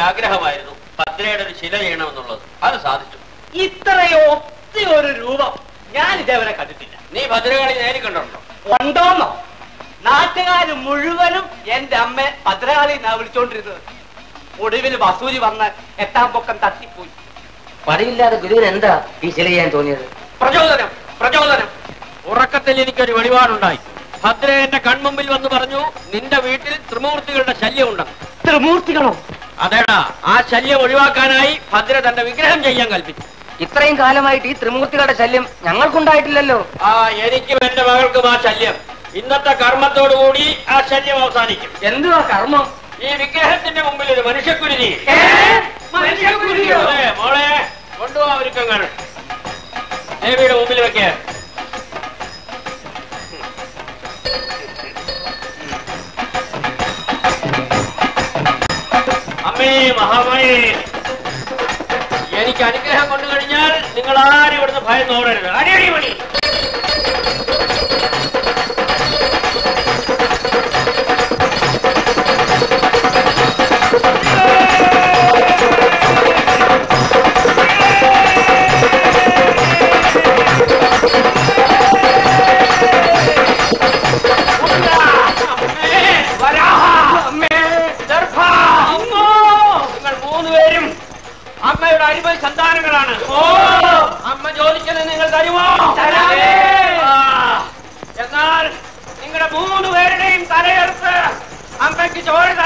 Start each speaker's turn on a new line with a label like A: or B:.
A: ആഗ്രഹമായിരുന്നു ഭദ്രയുടെ ഒരു ശില ചെയ്യണമെന്നുള്ളത് അത് സാധിച്ചു
B: ഇത്രയോ ഒത്തി ഒരു രൂപം ഞാൻ ഇതേവരെ കണ്ടിട്ടില്ല
A: നീ ഭദ്രകാളി നേരി കണ്ടിട്ടുണ്ടോ
B: ഉണ്ടോന്നോ നാട്ടുകാര് മുഴുവനും എന്റെ അമ്മ ഭദ്രകാളി എന്നാ വിളിച്ചോണ്ടിരുന്നത് ഒടുവിൽ വസൂരി വന്ന് എട്ടാം പൊക്കം തട്ടിപ്പോയി
C: പതിവില്ലാതെ ഗുരുവിന് എന്താ ഈ ശില ചെയ്യാൻ തോന്നിയത്
A: പ്രചോദനം പ്രചോദനം ഉറക്കത്തിൽ എനിക്കൊരു വെളിപാടുണ്ടായി ഭദ്ര എന്റെ കൺമുമ്പിൽ വന്ന് പറഞ്ഞു നിന്റെ വീട്ടിൽ ത്രിമൂർത്തികളുടെ ശല്യം ഉണ്ടെന്ന്
B: ത്രിമൂർത്തികളോ
A: അതേടാ ആ ശല്യം ഒഴിവാക്കാനായി ഭദ്ര തന്റെ വിഗ്രഹം ചെയ്യാൻ കൽപ്പിച്ചു
C: ഇത്രയും കാലമായിട്ട് ഈ ത്രിമൂർത്തികളുടെ ശല്യം ഞങ്ങൾക്കുണ്ടായിട്ടില്ലല്ലോ
A: ആ എനിക്കും എന്റെ മകൾക്കും ആ ശല്യം ഇന്നത്തെ കർമ്മത്തോടുകൂടി ആ ശല്യം അവസാനിക്കും
C: എന്തുവാ കർമ്മം
A: ഈ വിഗ്രഹത്തിന്റെ മുമ്പിൽ ഒരു മനുഷ്യക്കുരുതി
B: മനുഷ്യക്കുരുതിയോ?
A: അതെ, മോളെ കൊണ്ടുപോവാ ഒരുക്കങ്ങൾ ദേവിയുടെ മുമ്പിൽ വെക്കേ അമ്മേ മഹാമായേ എനിക്ക് അനുഗ്രഹം കൊണ്ടു കഴിഞ്ഞാൽ നിങ്ങൾ ആരും ഇവിടുന്ന് ഭയം നോടരുത് അടിയടി മണി അമ്മേ, വരാഹ, അമ്മേ, ദർഭ, അമ്മോ. നിങ്ങൾ മൂന്നുപേരും അമ്മയുടെ അടിമ സന്താനങ്ങളാണ് ഓ അമ്മ ചോദിക്കുന്നത് നിങ്ങൾ തരുമോ
B: തരാമേ.
A: ആ, എന്നാൽ നിങ്ങളുടെ മൂന്ന് പേരുടെയും തലയെടുത്ത് അമ്മയ്ക്ക് ചോര